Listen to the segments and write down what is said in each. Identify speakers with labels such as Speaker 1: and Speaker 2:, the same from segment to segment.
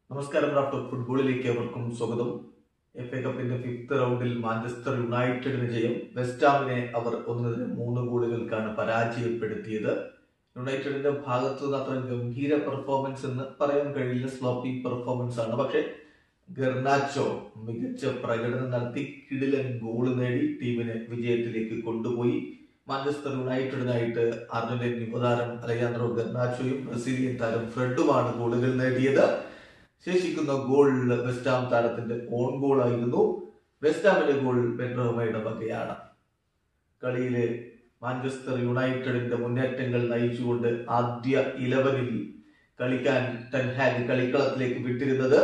Speaker 1: നമസ്കാരം റാഫ്റ്റർ ഫുട്ബോളിലേക്ക് അവർക്കും സ്വാഗതം എഫ് എ കപ്പിന്റെ ഫിഫ്ത് റൗണ്ടിൽ മാഞ്ചസ്റ്റർ യുണൈറ്റഡിന് ജയം വെസ്റ്റാമിനെ അവർ ഒന്നിനെതിരെ മൂന്ന് ഗോളുകൾക്കാണ് പരാജയപ്പെടുത്തിയത് യുണൈറ്റഡിന്റെ ഭാഗത്തു നിന്ന് അത്ര ഗംഭീര പെർഫോമൻസ് എന്ന് പറയാൻ കഴിയില്ല സ്ലോപ്പി പെർഫോമൻസ് ആണ് പക്ഷെ ഗർനാച്ചോ മികച്ച പ്രകടനം നടത്തി കിടിലൻ ഗോൾ നേടി ടീമിനെ വിജയത്തിലേക്ക് കൊണ്ടുപോയി മാഞ്ചസ്റ്റർ യുണൈറ്റഡിനായിട്ട് അർജന്റീൻ യുവതാരം അലയാൻഡ്രോ ഗർനാച്ചോയും ബ്രസീലിയൻ താരം ഫ്രെഡുമാണ് ഗോളുകൾ നേടിയത് ശേഷിക്കുന്ന ഗോൾ വെസ്റ്റാം താരത്തിന്റെ ഓൺ ഗോൾ ആയിരുന്നു വെസ്റ്റാമിന്റെ ഗോൾ ബെൻറോമയുടെ വകയാണ് കളിയിലെ മാഞ്ചസ്റ്റർ യുണൈറ്റഡിന്റെ മുന്നേറ്റങ്ങൾ നയിച്ചുകൊണ്ട് ആദ്യ ഇലവനിൽ കളിക്കാൻ ടെൻഹാഗ് കളിക്കളത്തിലേക്ക് വിട്ടിരുന്നത്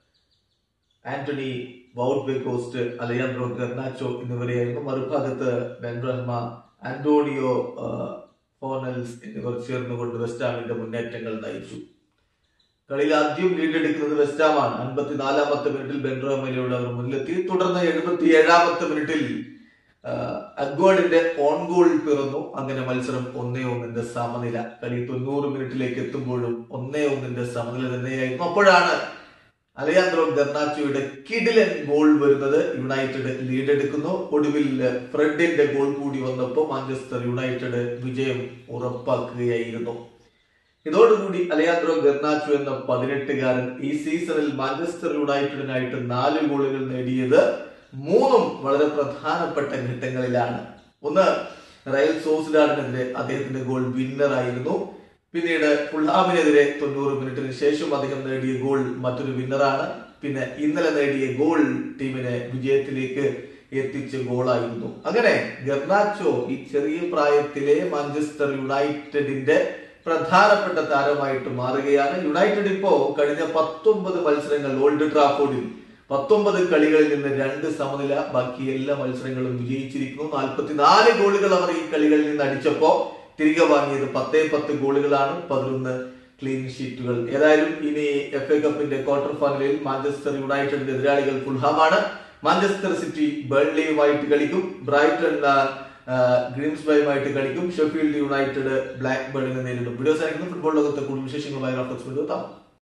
Speaker 1: Antony Wout Weghorst Alejandro Garnacho എന്നിവരെയായിരുന്നു മറുഭാഗത്ത് ബെൻറഹ്മ ആന്റോണിയോ ആ, ഫോനൽസ് എന്നിവർ ചേർന്നുകൊണ്ട് വെസ്റ്റാമിന്റെ മുന്നേറ്റങ്ങൾ നയിച്ചു കളിയിൽ ആദ്യം ലീഡ് എടുക്കുന്നത് വെസ്റ്റാമാണ് അൻപത്തിനാലാമത്തെ മിനിറ്റിൽ ബെൻറോമയിലൂടെ അവർ മുന്നിലെത്തി തുടർന്ന് എഴുപത്തി ഏഴാമത്തെ മിനിറ്റിൽ അഗ്വാഡിന്റെ ഓൺ ഗോൾ പിറന്നു അങ്ങനെ മത്സരം ഒന്നേ ഒന്നിന്റെ സമനില കളി തൊണ്ണൂറ് മിനിറ്റിലേക്ക് എത്തുമ്പോഴും ഒന്നേ ഒന്നിന്റെ സമനില തന്നെയായിരുന്നു അപ്പോഴാണ് അലയാൻഡ്രോ ഗർനാച്ചോയുടെ കിടിലൻ ഗോൾ വരുന്നത് യുണൈറ്റഡ് ലീഡ് എടുക്കുന്നു ഒടുവിൽ ഫ്രെഡിന്റെ ഗോൾ കൂടി വന്നപ്പോൾ മാഞ്ചസ്റ്റർ യുണൈറ്റഡ് വിജയം ഉറപ്പാക്കുകയായിരുന്നു ഇതോടുകൂടി അലയാൻഡ്രോ ഗർനാച്ചോ എന്ന പതിനെട്ടുകാരൻ ഈ സീസണിൽ മാഞ്ചസ്റ്റർ യുണൈറ്റഡിനായിട്ട് നാല് ഗോളുകൾ നേടിയത് മൂന്നും വളരെ പ്രധാനപ്പെട്ട ഘട്ടങ്ങളിലാണ് ഒന്ന് റയൽ സോസിഡാഡിനെതിരെ അദ്ദേഹത്തിന്റെ ഗോൾ വിന്നർ ആയിരുന്നു പിന്നീട് ഫുൾഹാമിനെതിരെ തൊണ്ണൂറ് മിനിറ്റിന് ശേഷം അദ്ദേഹം നേടിയ ഗോൾ മറ്റൊരു വിന്നറാണ് പിന്നെ ഇന്നലെ നേടിയ ഗോൾ ടീമിനെ വിജയത്തിലേക്ക് എത്തിച്ച ഗോളായിരുന്നു അങ്ങനെ ഗർനാച്ചോ ഈ ചെറിയ പ്രായത്തിലെ മാഞ്ചസ്റ്റർ യുണൈറ്റഡിന്റെ പ്രധാനപ്പെട്ട താരമായിട്ട് മാറുകയാണ് യുണൈറ്റഡ് ഇപ്പോ കഴിഞ്ഞ പത്തൊമ്പത് മത്സരങ്ങൾ ഓൾഡ് ട്രാഫോർഡിൽ പത്തൊമ്പത് കളികളിൽ നിന്ന് രണ്ട് സമനില ബാക്കി എല്ലാ മത്സരങ്ങളും വിജയിച്ചിരിക്കുന്നു നാൽപ്പത്തിനാല് ഗോളുകൾ അവർ ഈ കളികളിൽ നിന്ന് അടിച്ചപ്പോ തിരികെ വാങ്ങിയത് പത്തേ പത്ത് ഗോളുകളാണ് പതിനൊന്ന് ക്ലീൻ ഷീറ്റുകൾ ഏതായാലും ഇനി എഫ് എ കപ്പിന്റെ ക്വാർട്ടർ ഫൈനലിൽ മാഞ്ചസ്റ്റർ യുണൈറ്റഡിന്റെ എതിരാളികൾ ഫുൾഹാമാണ് മാഞ്ചസ്റ്റർ സിറ്റി ബേൺലിയുമായിട്ട് കളിക്കും ബ്രൈറ്റൺ ആ, ഗ്രീംസ്ബൈയുമായിട്ട് കളിക്കും ഷെഫീൽഡ് യുണൈറ്റഡ് ബ്ലാക്ക് ബേണിനെ നേരിടും വീഡിയോസ് ആയിരിക്കും ഫുട്ബോൾ ലോകത്തെ കൂടുതൽ വിശേഷങ്ങളുമായി റഫറൻസ് വീഡിയോ താമസം